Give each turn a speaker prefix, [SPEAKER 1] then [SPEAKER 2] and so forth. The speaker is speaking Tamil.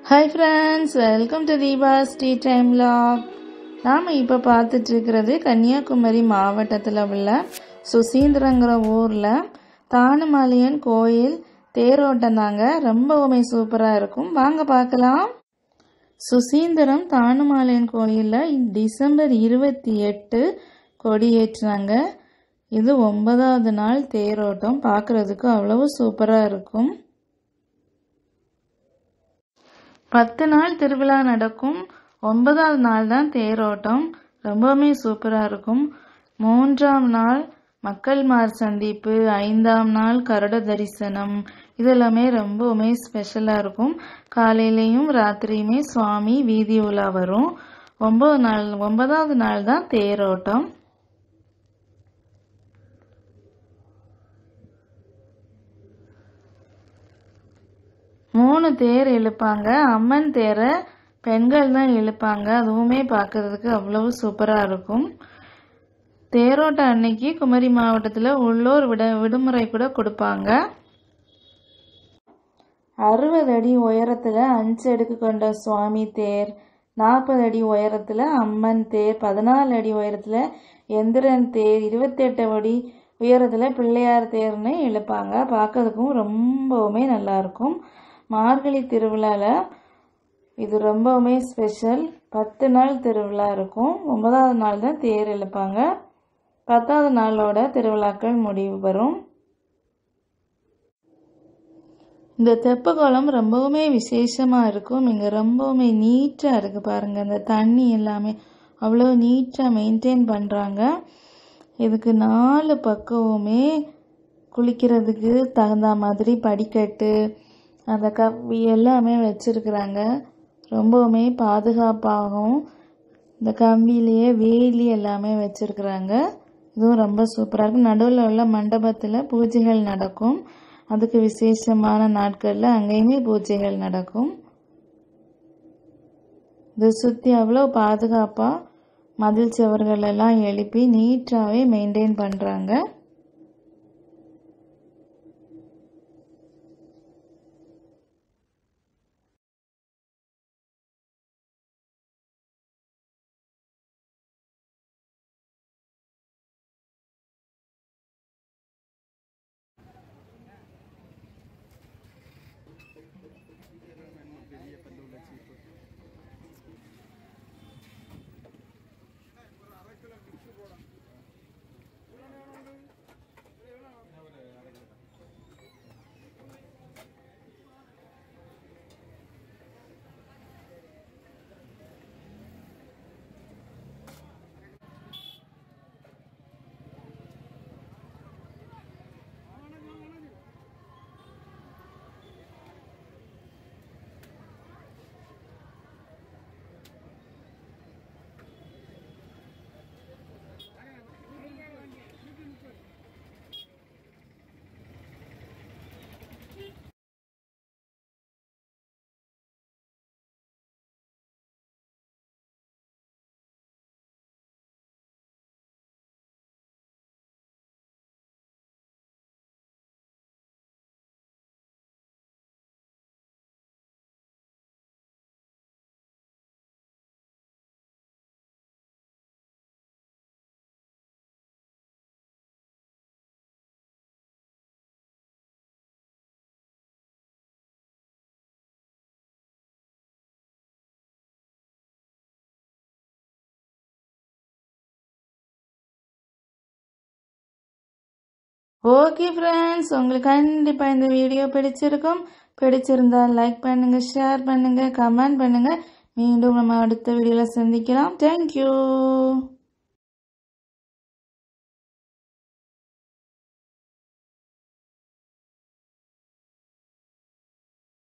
[SPEAKER 1] hi friends welcome to Deepa's tea time log நாம் இப்போ பார்த்துட்டு இருக்கிறது கன்னியாகுமரி மாவட்டத்தில் உள்ள சுசீந்திரங்கிற ஊரில் தானுமாலியன் கோயில் தேரோட்டம் தாங்க ரொம்பவுமே சூப்பராக இருக்கும் வாங்க பார்க்கலாம் சுசீந்திரம் தானுமாலையன் கோயிலில் டிசம்பர் இருபத்தி எட்டு கொடியேற்றினாங்க இது ஒன்பதாவது நாள் தேரோட்டம் பார்க்குறதுக்கு அவ்வளவு சூப்பராக இருக்கும் பத்து நாள் திருவிழா நடக்கும் ஒன்பதாவது நாள் தான் தேரோட்டம் ரொம்பவுமே சூப்பராக இருக்கும் மூன்றாம் நாள் மக்கள் மார் சந்திப்பு ஐந்தாம் நாள் கருட தரிசனம் இதெல்லாமே ரொம்பவுமே ஸ்பெஷலாக இருக்கும் காலையிலையும் ராத்திரியுமே சுவாமி வீதி உலா வரும் ஒன்பது நாள் ஒன்பதாவது நாள் தான் தேரோட்டம் மூணு தேர் இழுப்பாங்க அம்மன் தேரை பெண்கள் தான் இழுப்பாங்க அதுவுமே பார்க்கறதுக்கு அவ்வளவு சூப்பராக இருக்கும் தேரோட்டம் அன்னைக்கு குமரி மாவட்டத்தில் உள்ளூர் விட விடுமுறை கூட கொடுப்பாங்க அறுபது அடி உயரத்தில் அஞ்சு அடுக்கு கொண்ட சுவாமி தேர் நாற்பது அடி உயரத்தில் அம்மன் தேர் பதினாலு அடி உயரத்தில் எந்திரன் தேர் இருபத்தெட்டு அடி உயரத்தில் பிள்ளையார் தேர்னு இழுப்பாங்க பார்க்கறதுக்கும் ரொம்பவுமே நல்லாயிருக்கும் மார்கழி திருவிழாவில் இது ரொம்பவுமே ஸ்பெஷல் பத்து நாள் திருவிழா இருக்கும் ஒன்பதாவது நாள் தான் தேர் இழுப்பாங்க பத்தாவது நாளோட திருவிழாக்கள் முடிவு வரும் இந்த தெப்பக்குளம் ரொம்பவுமே விசேஷமாக இருக்கும் இங்கே ரொம்பவுமே நீட்டாக இருக்குது பாருங்கள் இந்த தண்ணி எல்லாமே அவ்வளோ நீட்டாக மெயின்டைன் பண்ணுறாங்க இதுக்கு நாலு பக்கமுமே குளிக்கிறதுக்கு தகுந்த மாதிரி படிக்கட்டு அந்த கப்பி எல்லாமே வச்சுருக்குறாங்க ரொம்பவுமே பாதுகாப்பாகவும் இந்த கம்பிலேயே வேலி எல்லாமே வச்சுருக்குறாங்க இதுவும் ரொம்ப சூப்பராக இருக்கும் நடுவில் உள்ள மண்டபத்தில் பூஜைகள் நடக்கும் அதுக்கு விசேஷமான நாட்களில் அங்கேயுமே பூஜைகள் நடக்கும் இதை சுற்றி அவ்வளோ பாதுகாப்பாக மதில் சுவர்கள் எல்லாம் எழுப்பி நீட்டாகவே மெயின்டைன் பண்ணுறாங்க ஓகே ஃப்ரெண்ட்ஸ் உங்களுக்கு கண்டிப்பாக இந்த வீடியோ பிடிச்சிருக்கும் பிடிச்சிருந்தா லைக் பண்ணுங்கள் ஷேர் பண்ணுங்கள் கமெண்ட் பண்ணுங்கள் மீண்டும் நம்ம அடுத்த வீடியோவில் சந்திக்கலாம் தேங்க்யூ